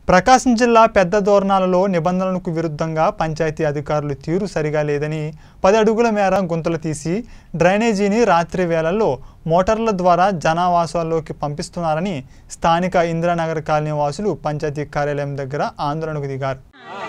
ప్రకాశం జిల్లా పెద్ద దోర్నాలలో నిబంధనలకు విరుద్ధంగా పంచాయతీ అధికారులు తీరు సరిగా లేదని పది అడుగుల మేర గుంతలు తీసి డ్రైనేజీని రాత్రి వేళల్లో మోటార్ల ద్వారా జనావాసాల్లోకి పంపిస్తున్నారని స్థానిక ఇందిరానగర్ కాలనీ వాసులు పంచాయతీ కార్యాలయం దగ్గర ఆందోళనకు దిగారు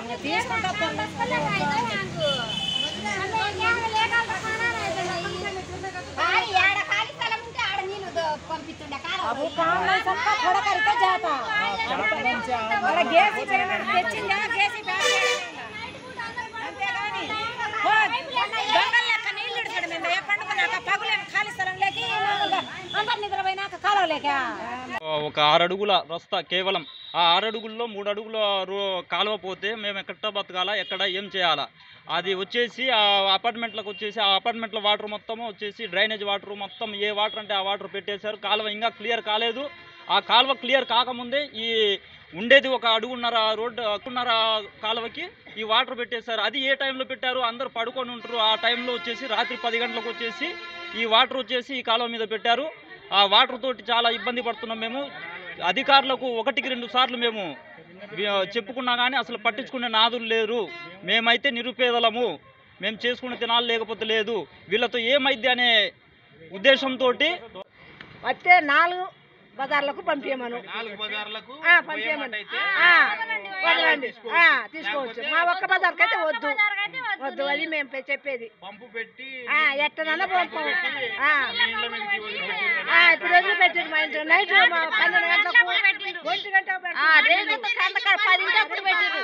అbu కామన్ సక్క थोड़ा करके जाता వాళ్ళ గేసి పేమెంట్ తెచ్చిందా గేసి పేమెంట్ అంతేగాని హో, దొంగల లెక్క నీళ్ళు ఇడచడం ఏందో? ఏ పండుకున్నాక పగులేం ఖాళీ స్థలం లేక మామూలుగా అందరు నిద్రపోయినాక కాలువ లేక ఒక ఆరు అడుగుల రస్తా కేవలం ఆ ఆరు అడుగుల్లో మూడు అడుగుల రో- కాలువ పోతే మేము ఎక్కడ బతకాలా ఎక్కడ ఏం చేయాలా అది వచ్చేసి ఆ అపార్ట్మెంట్లకు వచ్చేసి ఆ అపార్ట్మెంట్ల వాటర్ మొత్తం వచ్చేసి డ్రైనేజ్ వాటర్ మొత్తం ఏ వాటర్ అంటే ఆ వాటర్ పెట్టేశారు కాలువ ఇంకా క్లియర్ కాలేదు ఆ కాలువ క్లియర్ కాకముందే ఈ ఉండేది ఒక అడుగున్నర రోడ్డు అడుగున్నర కాలువకి ఈ వాటర్ పెట్టేశారు అది ఏ టైంలో పెట్టారు అందరూ పడుకొని ఉంటారు ఆ టైంలో వచ్చేసి రాత్రి పది గంటలకు వచ్చేసి ఈ వాటర్ వచ్చేసి ఈ కాలువ మీద పెట్టారు ఆ వాటర్ తోటి చాలా ఇబ్బంది పడుతున్నాం మేము అధికారులకు ఒకటికి రెండు సార్లు మేము వి- చెప్పుకున్నా కానీ అసలు పట్టించుకునే నాదులు లేరు మేమైతే నిరుపేదలము మేము చేసుకునే తినాలి లేకపోతే లేదు వీళ్ళతో ఏమైద్ది అనే ఉద్దేశంతో వచ్చే నాలుగు బజార్లకు పంపించమను ఆ, పంపించమను ఆ, వదలండి ఆ, తీసుకోవచ్చు మా ఒక్క బజార్కి అయితే వద్దు వద్దు అది మేము పె- చెప్పేది పంపు పెట్టి ఆ, ఎట్టనన్నా పంపం ఆ. ఆ, ఇప్పుడు వదిలిపెట్టింది మా ఇంట్లో నైట్ మా పన్నెండు గంటలకు ఒంటి గంట పదింటప్పుడు పెట్టిండ్రు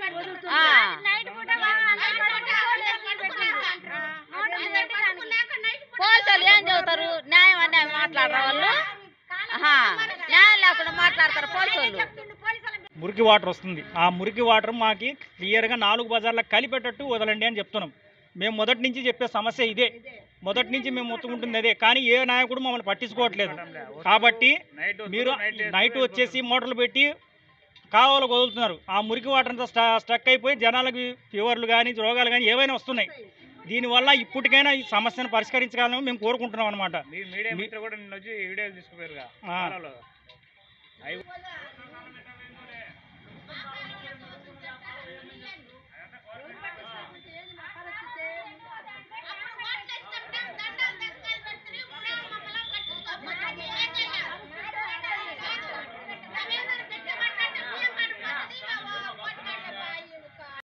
పోలీసులు ఏం చెబుతారు న్యాయం అన్యాయం మాట్లాడరు వాళ్ళు ఆహా, న్యాయం లేకుండా మాట్లాడతారు పోలీసులు మురికి వాటర్ వస్తుంది ఆ మురికి వాటర్ మాకి క్లియర్గా నాలుగు బజార్లకు కలిపేటట్టు వదలండి అని చెప్తున్నాం మేము మొదటి నుంచి చెప్పే సమస్య ఇదే మొదటి నుంచి మేము మొత్తుకుంటుంది అదే కానీ ఏ నాయకుడు మమ్మల్ని పట్టించుకోవట్లేదు కాబట్టి మీరు నైట్ వచ్చేసి మోటార్లు పెట్టి కావాలకు వదులుతున్నారు ఆ మురికి వాటర్ అంతా స్ట స్టక్ అయిపోయి జనాలకి ఫీవర్లు కానీ రోగాలు కానీ ఏవైనా వస్తున్నాయి దీనివల్ల ఇప్పటికైనా ఈ సమస్యను పరిష్కరించగలని మేము కోరుకుంటున్నాం అనమాట మీ మీడియా మిత్రులు కూడా నిన్న వచ్చి వీడియోలు తీసుకుపోయారుగా ఆ. కాలంలో. అవి